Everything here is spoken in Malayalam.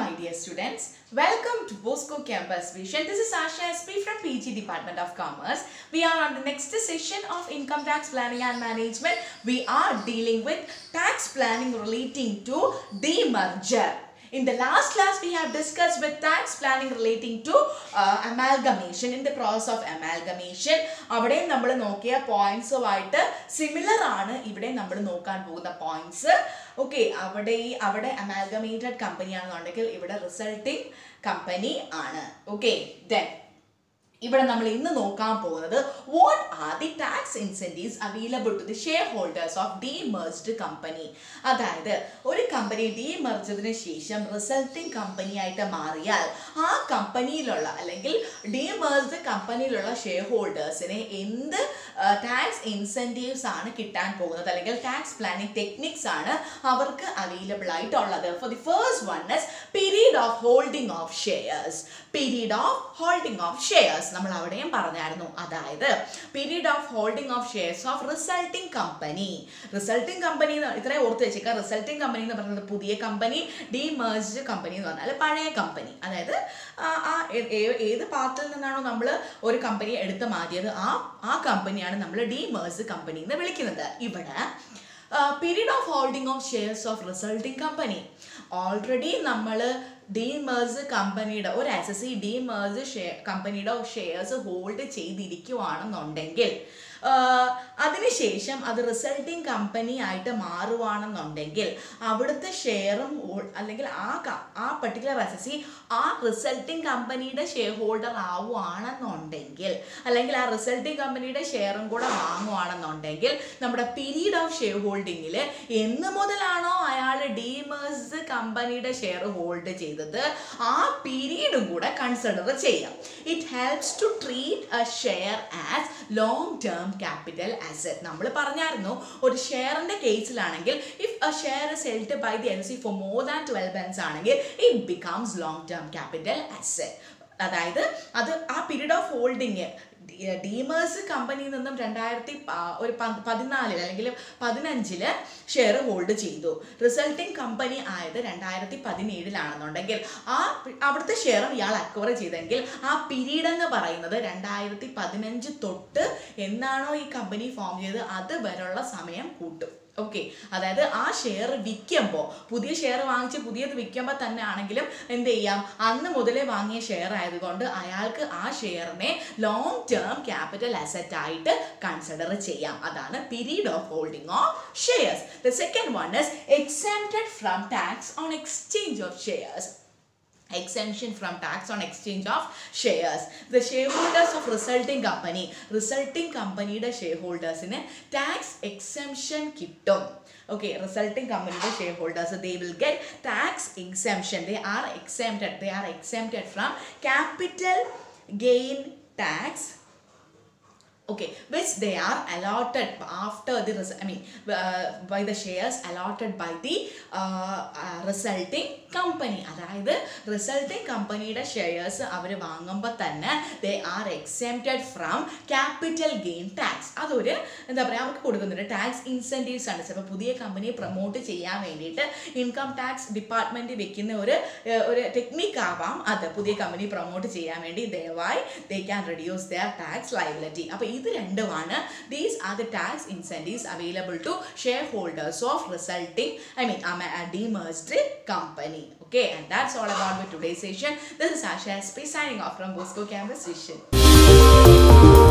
my dear students. Welcome to Bosco Campus Vision. This is Asha SP from PG Department of Commerce. We are on the next session of Income Tax Planning and Management. We are dealing with tax planning relating to demerger. In the last class, we have discussed with tax planning relating to uh, amalgamation. In the process of amalgamation, അവിടെ നമ്മൾ നോക്കിയ പോയിന്റ്സുമായിട്ട് സിമിലർ ആണ് ഇവിടെ നമ്മൾ നോക്കാൻ പോകുന്ന പോയിന്റ്സ് ഓക്കെ അവിടെ ഈ അവിടെ അമാൽഗമേറ്റഡ് കമ്പനി ആണെന്നുണ്ടെങ്കിൽ ഇവിടെ റിസൾട്ടിങ് കമ്പനി ആണ് ഓക്കെ ദെൻ ഇവിടെ നമ്മൾ ഇന്ന് നോക്കാൻ പോകുന്നത് what are the tax incentives available to the shareholders of demerged company അതായത് ഒരു കമ്പനി ഡീമർജതിന് ശേഷം റിസൾട്ടിംഗ് കമ്പനി ആയിട്ട് മാറിയാൽ ആ കമ്പനിയിലുള്ള അല്ലെങ്കിൽ ഡീമേഴ്സ്ഡ് കമ്പനിയിലുള്ള ഷെയർ ഹോൾഡേഴ്സിന് എന്ത് ടാക്സ് ഇൻസെൻറ്റീവ്സ് ആണ് കിട്ടാൻ പോകുന്നത് അല്ലെങ്കിൽ ടാക്സ് പ്ലാനിങ് ടെക്നിക്സ് ആണ് അവർക്ക് അവൈലബിൾ ആയിട്ടുള്ളത് for the first one is period of holding of shares period of holding of shares നമ്മൾ അവിടെയും പറഞ്ഞായിരുന്നു അതായത് period of holding of shares of resulting company resulting company ഇത്രയും ഓർത്ത് വെച്ചേക്കുക റിസൾട്ടിംഗ് കമ്പനി എന്ന് പറയുന്നത് പുതിയ കമ്പനി ഡീമേഴ്സ്ഡ് കമ്പനി എന്ന് പറഞ്ഞാൽ പഴയ കമ്പനി അതായത് ആ ആ ഏ- ഏ- ഏത് പാർട്ടിൽ നിന്നാണോ നമ്മൾ ഒരു കമ്പനി എടുത്ത് മാറ്റിയത് ആ ആ കമ്പനിയാണ് നമ്മൾ ഡീമേഴ്സ് കമ്പനി എന്ന് വിളിക്കുന്നത് ഇവിടെ period of holding of shares of resulting company already നമ്മൾ ഡീമേഴ്സ് കമ്പനിയുടെ ഒരു S S C demerged share കമ്പനിയുടെ ഷെയർസ് ഹോൾഡ് ചെയ്തിരിക്കുവാണെന്നുണ്ടെങ്കിൽ ആഹ് അതിനുശേഷം അത് റിസൾട്ടിംഗ് കമ്പനി ആയിട്ട് മാറുവാണെന്നുണ്ടെങ്കിൽ അവിടുത്തെ ഷെയറും അല്ലെങ്കിൽ ആ ക- ആ പർട്ടിക്കുലർ എസ് എസ് സി ആ റിസൾട്ടിംഗ് കമ്പനിയുടെ ഷെയർ ഹോൾഡർ ആവുകയാണെന്നുണ്ടെങ്കിൽ അല്ലെങ്കിൽ ആ റിസൾട്ടിംഗ് കമ്പനിയുടെ ഷെയറും കൂടെ വാങ്ങുവാണെന്നുണ്ടെങ്കിൽ നമ്മുടെ പീരീഡ് ഓഫ് ഷെയർ ഹോൾഡിങ്ങിൽ എന്ന് മുതലാണോ അയാൾ ഡീമേഴ്സ് കമ്പനിയുടെ ഷെയർ ഹോൾഡ് ചെയ്തത് ആ പീരീഡും കൂടെ കൺസിഡർ ചെയ്യാം it helps to treat a share as long term capital asset നമ്മൾ പറഞ്ഞായിരുന്നു ഒരു ഷെയറിന്റെ കേസിലാണെങ്കിൽ if a share is held by the L C for more than twelve months ആണെങ്കിൽ it becomes long term capital asset അതായത് അത് ആ പീരീഡ് ഓഫ് ഹോൾഡിങ് ഡീമേഴ്സ് കമ്പനിയിൽ നിന്നും രണ്ടായിരത്തി പ- ഒരു പ- പതിനാലിൽ അല്ലെങ്കിൽ പതിനഞ്ചില് ഷെയർ ഹോൾഡ് ചെയ്തു റിസൾട്ടിംഗ് കമ്പനി ആയത് രണ്ടായിരത്തി പതിനേഴിലാണെന്നുണ്ടെങ്കിൽ ആ പി- അവിടുത്തെ ഷെയറും ഇയാൾ അക്വയർ ചെയ്തെങ്കിൽ ആ പീരീഡ് എന്ന് പറയുന്നത് രണ്ടായിരത്തി പതിനഞ്ച് തൊട്ട് എന്നാണോ ഈ കമ്പനി ഫോം ചെയ്തത് അത് വരെയുള്ള സമയം കൂട്ടും ഓക്കെ അതായത് ആ ഷെയർ വിൽക്കുമ്പോൾ പുതിയ ഷെയർ വാങ്ങിച്ച് പുതിയത് വിൽക്കുമ്പോൾ തന്നെ ആണെങ്കിലും എന്ത് ചെയ്യാം അന്ന് മുതലേ വാങ്ങിയ ഷെയർ ആയതുകൊണ്ട് അയാൾക്ക് ആ ഷെയറിനെ ലോങ് ടേം ക്യാപിറ്റൽ അസറ്റ് ആയിട്ട് കൺസിഡർ ചെയ്യാം അതാണ് period of holding of shares the second one is exempted from tax on exchange of shares exemption from tax on exchange of shares the shareholders of resulting company resulting കമ്പനിയുടെ ഷെയർഹോൾഡേഴ്സിന് ടാക്സ് എക്സംഷൻ കിട്ടും ഓക്കെ റിസൾട്ടിംഗ് കമ്പനിയുടെ shareholders they will get tax exemption they are exempted they are exempted from capital gain tax okay which they are allotted after the res- i mean uh, by the shares allotted by the uh, uh, resulting company അതായത് റിസൾട്ടിംഗ് കമ്പനിയുടെ ഷെയർസ് അവർ വാങ്ങുമ്പോൾ തന്നെ they are exempted from capital gain tax അതൊരു എന്താ പറയുക അവർക്ക് കൊടുക്കുന്നുണ്ട് ടാക്സ് ഇൻസെൻറ്റീവ്സ് ആണ് ചിലപ്പോൾ പുതിയ കമ്പനിയെ പ്രൊമോട്ട് ചെയ്യാൻ വേണ്ടിയിട്ട് ഇൻകം ടാക്സ് ഡിപ്പാർട്ട്മെൻറ്റ് വെക്കുന്ന ഒരു ഏർ, ഒരു ടെക്നിക്ക് ആവാം അത് പുതിയ കമ്പനി പ്രൊമോട്ട് ചെയ്യാൻ വേണ്ടി ദയവായി they can reduce their tax liability അപ്പോൾ ഇത് രണ്ടുമാണ് these are the tax incentives available to shareholders of resulting I mean demerged company okay and that's all about with today's session this is asha sp signing off from bosco campus vision